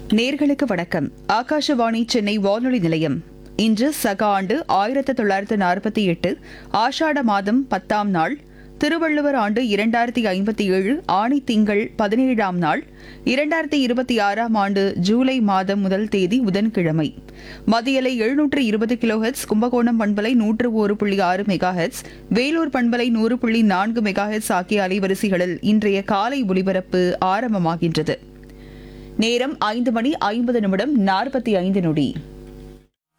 நேர்களுக்கு வணக்கம் ஆகாஷவாணி சென்னை வானொலி நிலையம் இன்று சக ஆண்டு ஆயிரத்து தொள்ளாயிரத்து நாற்பத்தி எட்டு ஆஷாட மாதம் பத்தாம் நாள் திருவள்ளுவர் ஆண்டு இரண்டாயிரத்தி ஐம்பத்தி ஏழு ஆணி திங்கள் பதினேழாம் நாள் இரண்டாயிரத்தி இருபத்தி ஆறாம் ஆண்டு ஜூலை மாதம் முதல் தேதி புதன்கிழமை மதியலை எழுநூற்று இருபது கிலோஹெட்ஸ் கும்பகோணம் பண்பலை நூற்று ஒரு புள்ளி ஆறு மெகாஹெட்ஸ் வேலூர் பண்பலை நூறு புள்ளி நான்கு மெகாஹெட்ஸ் ஆகிய அலைவரிசைகளில் இன்றைய காலை ஒலிபரப்பு ஆரம்பமாகின்றது நேரம் ஐந்து மணி ஐம்பது நிமிடம் நாற்பத்தி ஐந்து நொடி